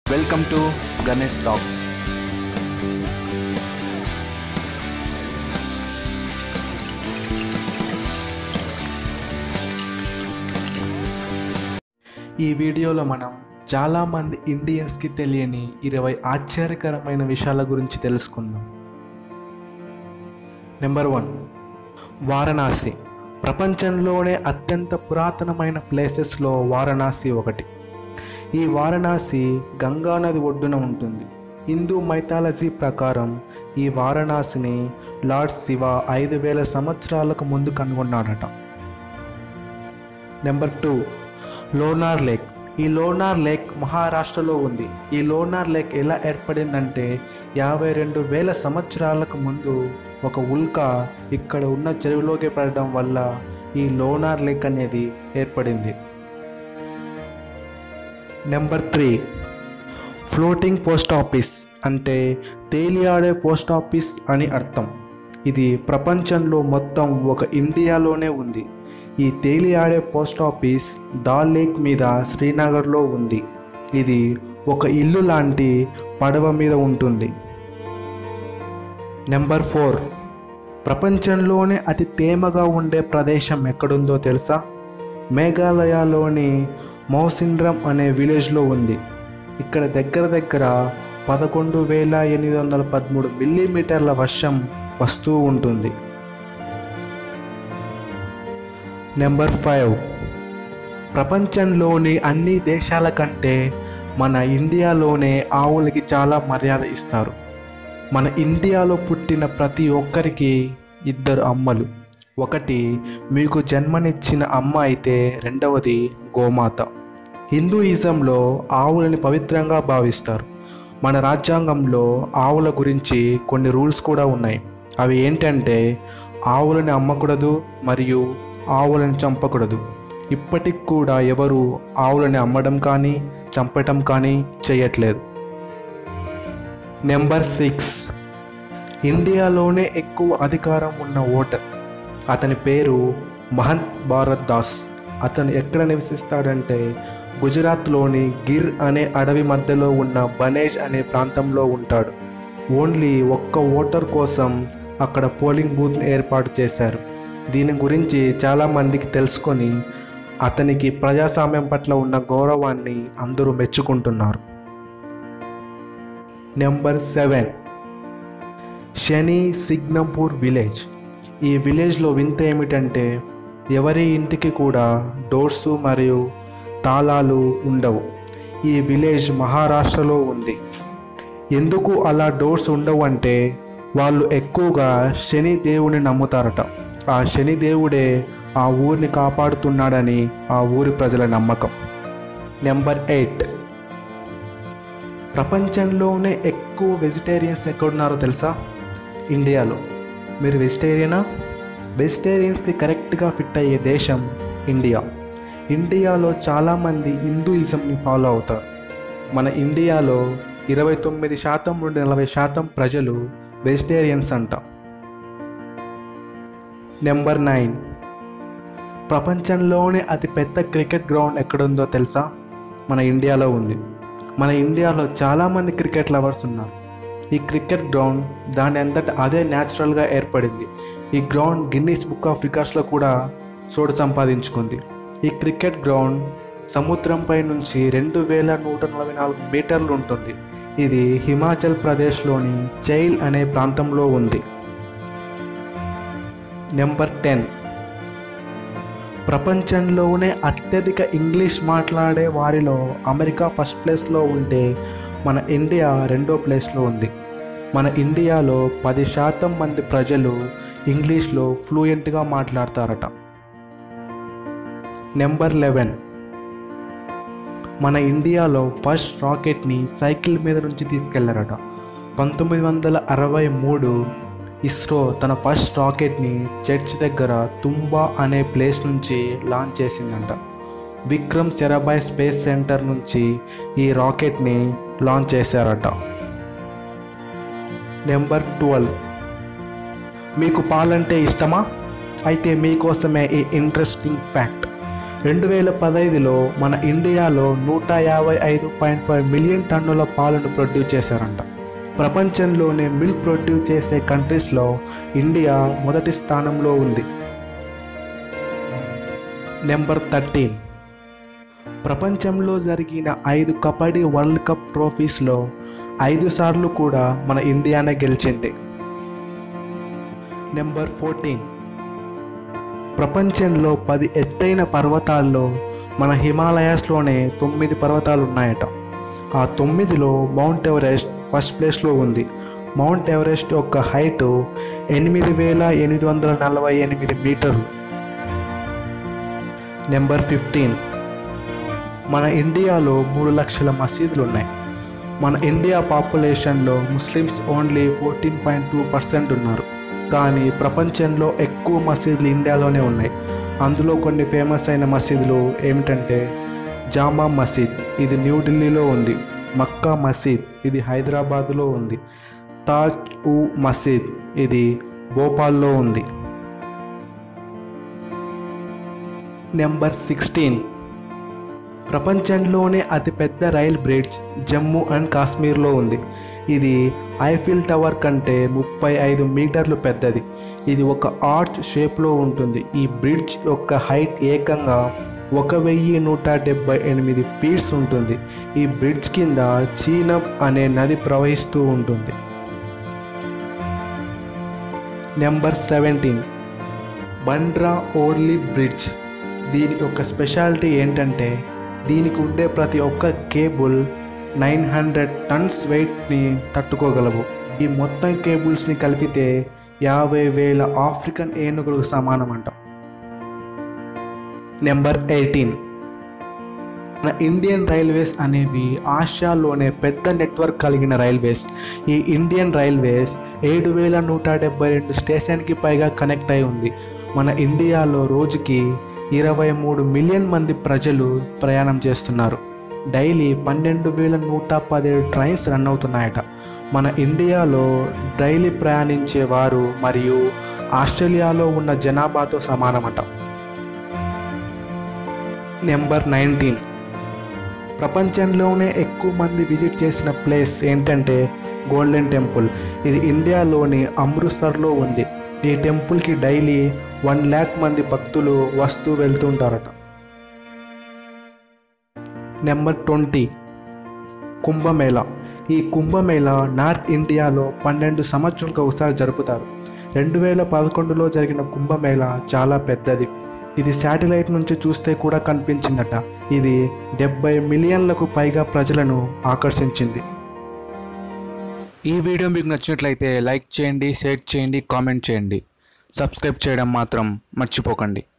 welcome to Ganesh talks ఈ వీడియోలో మనం చాలామంది ఇండియన్స్కి తెలియని ఇరవై ఆశ్చర్యకరమైన విషయాల గురించి తెలుసుకుందాం నెంబర్ వన్ వారణాసి ప్రపంచంలోనే అత్యంత పురాతనమైన ప్లేసెస్లో వారణాసి ఒకటి ఈ వారణాసి గంగా నది ఒడ్డున ఉంటుంది హిందూ మైథాలజీ ప్రకారం ఈ వారణాసిని లార్డ్ శివ ఐదు వేల సంవత్సరాలకు ముందు కనుగొన్నాడట నెంబర్ టూ లోనార్ లేక్ ఈ లోనార్ లేక్ మహారాష్ట్రలో ఉంది ఈ లోనార్ లేక్ ఎలా ఏర్పడిందంటే యాభై రెండు వేల సంవత్సరాలకు ముందు ఒక ఉల్క ఇక్కడ ఉన్న చెరువులోకి పడడం వల్ల ఈ లోనార్ లేక్ అనేది ఏర్పడింది number three floating post office అంటే తేలియాడే పోస్ట్ ఆఫీస్ అని అర్థం ఇది ప్రపంచంలో మొత్తం ఒక ఇండియాలోనే ఉంది ఈ తేలియాడే పోస్ట్ ఆఫీస్ దాల్ లేక్ మీద శ్రీనగర్లో ఉంది ఇది ఒక ఇల్లు లాంటి పడవ మీద ఉంటుంది నెంబర్ ఫోర్ ప్రపంచంలోనే అతి తేమగా ఉండే ప్రదేశం ఎక్కడుందో తెలుసా మేఘాలయలోని మౌసిండ్రమ్ అనే విలేజ్లో ఉంది ఇక్కడ దగ్గర దగ్గర పదకొండు వేల ఎనిమిది వందల పదమూడు మిల్లీమీటర్ల వర్షం వస్తూ ఉంటుంది నెంబర్ ఫైవ్ ప్రపంచంలోని అన్ని దేశాల కంటే మన ఇండియాలోనే ఆవులకి చాలా మర్యాద ఇస్తారు మన ఇండియాలో పుట్టిన ప్రతి ఒక్కరికి ఇద్దరు అమ్మలు ఒకటి మీకు జన్మనిచ్చిన అమ్మ అయితే రెండవది గోమాత హిందూయిజంలో ఆవులని పవిత్రంగా భావిస్తారు మన రాజ్యాంగంలో ఆవుల గురించి కొన్ని రూల్స్ కూడా ఉన్నాయి అవి ఏంటంటే ఆవులని అమ్మకూడదు మరియు ఆవులను చంపకూడదు ఇప్పటికి కూడా ఎవరు ఆవులని అమ్మడం కానీ చంపటం కానీ చేయట్లేదు నెంబర్ సిక్స్ ఇండియాలోనే ఎక్కువ అధికారం ఉన్న ఓటర్ అతని పేరు మహంత్ భారత్ దాస్ అతను ఎక్కడ నివసిస్తాడంటే గుజరాత్లోని గిర్ అనే అడవి మధ్యలో ఉన్న బనేజ్ అనే ప్రాంతంలో ఉంటాడు ఓన్లీ ఒక్క ఓటర్ కోసం అక్కడ పోలింగ్ బూత్ని ఏర్పాటు చేశారు దీని గురించి చాలామందికి తెలుసుకొని అతనికి ప్రజాస్వామ్యం పట్ల ఉన్న గౌరవాన్ని అందరూ మెచ్చుకుంటున్నారు number seven Shani Shingnapur village ఈ విలేజ్లో వింత ఏమిటంటే ఎవరి ఇంటికి కూడా డోర్స్ మరియు తాళాలు ఉండవు ఈ విలేజ్ మహారాష్ట్రలో ఉంది ఎందుకు అలా డోర్స్ ఉండవు అంటే వాళ్ళు ఎక్కువగా శని దేవుని నమ్ముతారట ఆ శని దేవుడే ఆ ఊరిని కాపాడుతున్నాడని ఆ ఊరి ప్రజల నమ్మకం నెంబర్ ఎయిట్ ప్రపంచంలోనే ఎక్కువ వెజిటేరియన్స్ ఎక్కడున్నారో తెలుసా ఇండియాలో మీరు వెజిటేరియనా వెజిటేరియన్స్కి కరెక్ట్గా ఫిట్ అయ్యే దేశం ఇండియా ఇండియాలో చాలామంది హిందూయిజంని ఫాలో అవుతారు మన ఇండియాలో ఇరవై తొమ్మిది శాతం నుండి నలభై శాతం ప్రజలు వెజిటేరియన్స్ అంట నెంబర్ నైన్ ప్రపంచంలోనే అతి పెద్ద క్రికెట్ గ్రౌండ్ ఎక్కడుందో తెలుసా మన ఇండియాలో ఉంది మన ఇండియాలో చాలామంది క్రికెట్ లవర్స్ ఉన్నారు ఈ క్రికెట్ గ్రౌండ్ దాని అంతటా అదే న్యాచురల్గా ఏర్పడింది ఈ గ్రౌండ్ గిన్నీస్ బుక్ ఆఫ్ రికార్డ్స్లో కూడా చోటు సంపాదించుకుంది ఈ క్రికెట్ గ్రౌండ్ సముద్రంపై నుంచి రెండు వేల నూట నలభై నాలుగు మీటర్లు ఉంటుంది ఇది హిమాచల్ ప్రదేశ్లోని చైల్ అనే ప్రాంతంలో ఉంది నెంబర్ టెన్ ప్రపంచంలోనే అత్యధిక ఇంగ్లీష్ మాట్లాడే వారిలో అమెరికా ఫస్ట్ ప్లేస్లో ఉంటే మన ఇండియా రెండో ప్లేస్లో ఉంది మన ఇండియాలో పది శాతం మంది ప్రజలు ఇంగ్లీష్లో ఫ్లూయెంట్గా మాట్లాడతారట నెంబర్ లెవెన్ మన ఇండియాలో ఫస్ట్ రాకెట్ని సైకిల్ మీద నుంచి తీసుకెళ్లారట పంతొమ్మిది వందల అరవై మూడు ఇస్రో తన ఫస్ట్ రాకెట్ని చర్చ్ దగ్గర తుంబా అనే ప్లేస్ నుంచి లాంచ్ చేసిందంట విక్రమ్ సెరాబాయ్ స్పేస్ సెంటర్ నుంచి ఈ రాకెట్ని లాంచ్ చేశారట నెంబర్ ట్వెల్వ్ మీకు పాలంటే ఇష్టమా అయితే మీకోసమే ఈ ఇంట్రెస్టింగ్ ఫ్యాక్ట్ రెండు వేల పదహైదులో మన ఇండియాలో నూట యాభై ఐదు పాయింట్ ఫైవ్ మిలియన్ టన్నుల పాలను ప్రొడ్యూస్ చేశారంట ప్రపంచంలోనే మిల్క్ ప్రొడ్యూస్ చేసే కంట్రీస్లో ఇండియా మొదటి స్థానంలో ఉంది నెంబర్ థర్టీన్ ప్రపంచంలో జరిగిన ఐదు కబడ్డీ వరల్డ్ కప్ ట్రోఫీస్లో ఐదు సార్లు కూడా మన ఇండియానే గెలిచింది నెంబర్ ఫోర్టీన్ ప్రపంచంలో పది ఎత్తైన పర్వతాల్లో మన హిమాలయాస్లోనే తొమ్మిది పర్వతాలు ఉన్నాయట ఆ తొమ్మిదిలో మౌంట్ ఎవరెస్ట్ ఫస్ట్ ప్లేస్లో ఉంది మౌంట్ ఎవరెస్ట్ యొక్క హైట్ ఎనిమిది వేల ఎనిమిది వందల నలభై ఎనిమిది మీటర్లు నెంబర్ ఫిఫ్టీన్ మన ఇండియాలో మూడు లక్షల మసీదులు ఉన్నాయి మన ఇండియా పాపులేషన్లో Muslims only fourteen point two percent ఉన్నారు కానీ ప్రపంచంలో ఎక్కువ మసీదులు ఇండియాలోనే ఉన్నాయి అందులో కొన్ని ఫేమస్ అయిన మసీదులు ఏమిటంటే జామా మసీద్ ఇది న్యూఢిల్లీలో ఉంది మక్కా మసీద్ ఇది హైదరాబాద్లో ఉంది తాజ్ ఉ మసీద్ ఇది భోపాల్లో ఉంది నెంబర్ సిక్స్టీన్ ప్రపంచంలోనే అతిపెద్ద రైల్ బ్రిడ్జ్ జమ్మూ అండ్ కాశ్మీర్లో ఉంది ఇది ఐఫిల్ టవర్ కంటే ముప్పై ఐదు మీటర్లు పెద్దది ఇది ఒక ఆర్చ్ షేప్లో ఉంటుంది ఈ బ్రిడ్జ్ యొక్క హైట్ ఏకంగా ఒక వెయ్యి నూట డెబ్బై ఎనిమిది ఫీట్స్ ఉంటుంది ఈ బ్రిడ్జ్ కింద చీనబ్ అనే నది ప్రవహిస్తూ ఉంటుంది number seventeen Bandra Worli bridge దీని యొక్క స్పెషాలిటీ ఏంటంటే దీనికి ఉండే ప్రతి ఒక్క కేబుల్ నైన్ హండ్రెడ్ టన్స్ వెయిట్ని తట్టుకోగలవు ఈ మొత్తం కేబుల్స్ని కలిపితే యాభై వేల ఆఫ్రికన్ ఏనుగులకు సమానం అంట నెంబర్ ఎయిటీన్ మన ఇండియన్ రైల్వేస్ అనేవి ఆసియాలోనే పెద్ద నెట్వర్క్ కలిగిన రైల్వేస్ ఈ ఇండియన్ రైల్వేస్ ఏడు వేల నూట డెబ్బై రెండు స్టేషన్కి పైగా కనెక్ట్ అయి ఉంది మన ఇండియాలో రోజుకి ఇరవై మూడు మిలియన్ మంది ప్రజలు ప్రయాణం చేస్తున్నారు డైలీ పన్నెండు వేల నూట పదిహేడు ట్రైన్స్ రన్ అవుతున్నాయట మన ఇండియాలో డైలీ ప్రయాణించే వారు మరియు ఆస్ట్రేలియాలో ఉన్న జనాభాతో సమానమట నెంబర్ నైన్టీన్ ప్రపంచంలోనే ఎక్కువ మంది విజిట్ చేసిన ప్లేస్ ఏంటంటే గోల్డెన్ టెంపుల్ ఇది ఇండియాలోని అమృత్సర్లో ఉంది ఈ టెంపుల్కి డైలీ వన్ ల్యాక్ మంది భక్తులు వస్తూ వెళ్తుంటారట నెంబర్ ట్వంటీ కుంభమేళా ఈ కుంభమేళా నార్త్ ఇండియాలో పన్నెండు సంవత్సరాలకు ఒకసారి జరుపుతారు రెండు వేల పదకొండులో జరిగిన కుంభమేళా చాలా పెద్దది ఇది శాటిలైట్ నుంచి చూస్తే కూడా కనిపించిందట ఇది డెబ్బై మిలియన్లకు పైగా ప్రజలను ఆకర్షించింది ఈ వీడియో మీకు నచ్చినట్లయితే లైక్ చేయండి షేర్ చేయండి కామెంట్ చేయండి సబ్స్క్రైబ్ చేయడం మాత్రం మర్చిపోకండి